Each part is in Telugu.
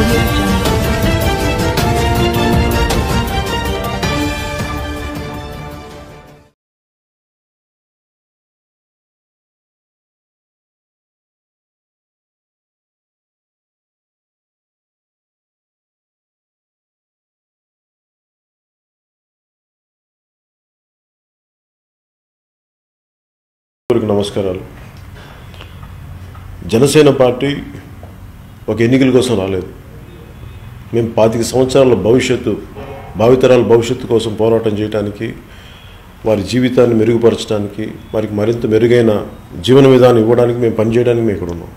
audio jungle. అందరికీ నమస్కారాలు జనసేన పార్టీ ఒక ఎన్నికల కోసం రాలేదు మేము పాతిక సంవత్సరాల భవిష్యత్తు భావితరాల భవిష్యత్తు కోసం పోరాటం చేయడానికి వారి జీవితాన్ని మెరుగుపరచడానికి వారికి మరింత మెరుగైన జీవన విధానం ఇవ్వడానికి మేము పనిచేయడానికి మేము ఇక్కడ ఉన్నాం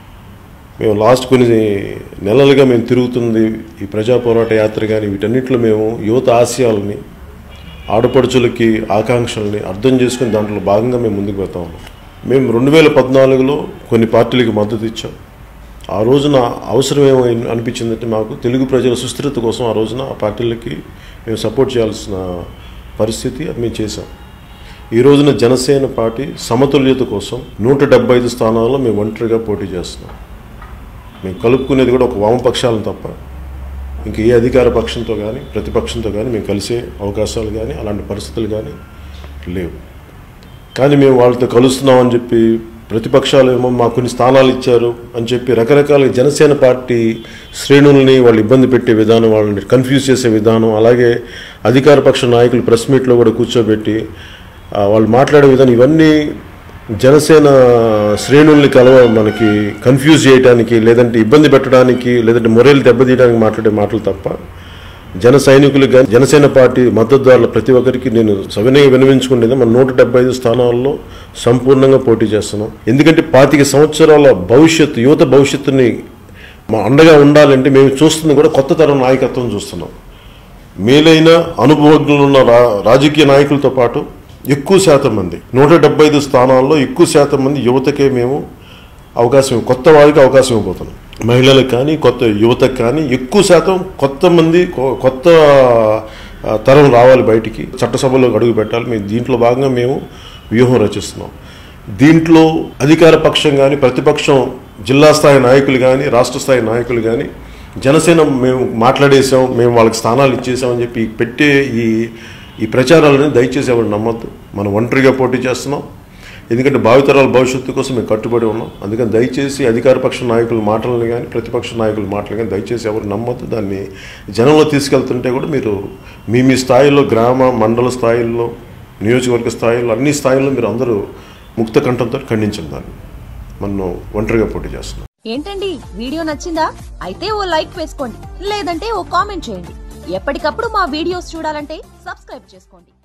మేము లాస్ట్ కొన్ని నెలలుగా మేము తిరుగుతుంది ఈ ప్రజా పోరాట యాత్ర కానీ వీటన్నిటిలో మేము యువత ఆశయాలని ఆడపడుచులకి ఆకాంక్షల్ని అర్థం చేసుకుని దాంట్లో భాగంగా మేము ముందుకు వెళ్తా ఉన్నాం మేము రెండు వేల పద్నాలుగులో కొన్ని పార్టీలకి మద్దతు ఇచ్చాం ఆ రోజున అవసరం ఏమో అనిపించిందంటే మాకు తెలుగు ప్రజల సుస్థిరత కోసం ఆ రోజున ఆ పార్టీలకి మేము సపోర్ట్ చేయాల్సిన పరిస్థితి అది మేము చేశాం ఈ రోజున జనసేన పార్టీ సమతుల్యత కోసం నూట డెబ్బై ఐదు స్థానాల్లో మేము ఒంటరిగా పోటీ చేస్తున్నాం మేము కలుపుకునేది కూడా ఒక వామపక్షాలను తప్ప ఇంక ఏ అధికార పక్షంతో కానీ ప్రతిపక్షంతో కానీ మేము కలిసే అవకాశాలు కానీ అలాంటి పరిస్థితులు కానీ లేవు కానీ మేము వాళ్ళతో కలుస్తున్నామని చెప్పి ప్రతిపక్షాలు ఏమో మాకు కొన్ని స్థానాలు ఇచ్చారు అని చెప్పి రకరకాల జనసేన పార్టీ శ్రేణుల్ని వాళ్ళు ఇబ్బంది పెట్టే విధానం వాళ్ళని కన్ఫ్యూజ్ చేసే విధానం అలాగే అధికార పక్ష నాయకులు ప్రెస్ మీట్లో కూడా కూర్చోబెట్టి ఆ, వాళ్ళు మాట్లాడే విధానం ఇవన్నీ జనసేన శ్రేణుల్ని కలవ మనకి కన్ఫ్యూజ్ చేయడానికి లేదంటే ఇబ్బంది పెట్టడానికి లేదంటే మొరేలు దెబ్బతీయడానికి మాట్లాడే మాటలు తప్ప జన సైనికులకు కానీ జనసేన పార్టీ మద్దతుదారుల ప్రతి ఒక్కరికి నేను సవినయ వినవించుకునేది మన నూట డెబ్బై ఐదు స్థానాల్లో సంపూర్ణంగా పోటీ చేస్తున్నాం ఎందుకంటే పాతిక సంవత్సరాల భవిష్యత్తు యువత భవిష్యత్తుని మా అండగా ఉండాలంటే మేము చూస్తుంది కూడా కొత్త తరం నాయకత్వం చూస్తున్నాం మేలైన అనుభవజ్ఞులు ఉన్న రా రాజకీయ నాయకులతో పాటు ఎక్కువ శాతం మంది నూట డెబ్బై ఐదు స్థానాల్లో ఎక్కువ శాతం మంది యువతకే మేము అవకాశం కొత్త వారికి అవకాశం ఇవ్వబోతున్నాం మహిళలకు కానీ కొత్త యువతకు కానీ ఎక్కువ శాతం కొత్త మంది కొ- కొత్త ఆ, తరం రావాలి బయటికి చట్టసభలోకి అడుగు పెట్టాలి మేము దీంట్లో భాగంగా మేము వ్యూహం రచిస్తున్నాం దీంట్లో అధికార పక్షం కానీ ప్రతిపక్షం జిల్లా స్థాయి నాయకులు కానీ రాష్ట్ర స్థాయి నాయకులు కానీ జనసేన మేము మాట్లాడేసాం మేము వాళ్ళకి స్థానాలు ఇచ్చేసామని చెప్పి పెట్టే ఈ ఈ ప్రచారాలని దయచేసి ఎవరు నమ్మద్దు మనం ఒంటరిగా పోటీ చేస్తున్నాం ఎందుకంటే భావితరాల భవిష్యత్తు కోసం మేము కట్టుబడి ఉన్నాం అందుకని దయచేసి అధికార పక్ష నాయకుల మాటలను కానీ ప్రతిపక్ష నాయకుల మాటలు కానీ దయచేసి ఎవరు నమ్మొద్దు దాన్ని జనంలో తీసుకెళ్తుంటే కూడా మీరు మీ మీ స్థాయిలో గ్రామ మండల స్థాయిల్లో నియోజకవర్గ స్థాయిలో అన్ని స్థాయిల్లో మీరు అందరూ ముక్త కంఠంతో ఖండించండి దాన్ని మనం ఒంటరిగా పోటీ చేస్తున్నాం ఏంటండి వీడియో నచ్చిందా అయితే ఓ లైక్ వేసుకోండి లేదంటే ఓ కామెంట్ చేయండి ఎప్పటికప్పుడు మా వీడియోస్ చూడాలంటే సబ్స్క్రైబ్ చేసుకోండి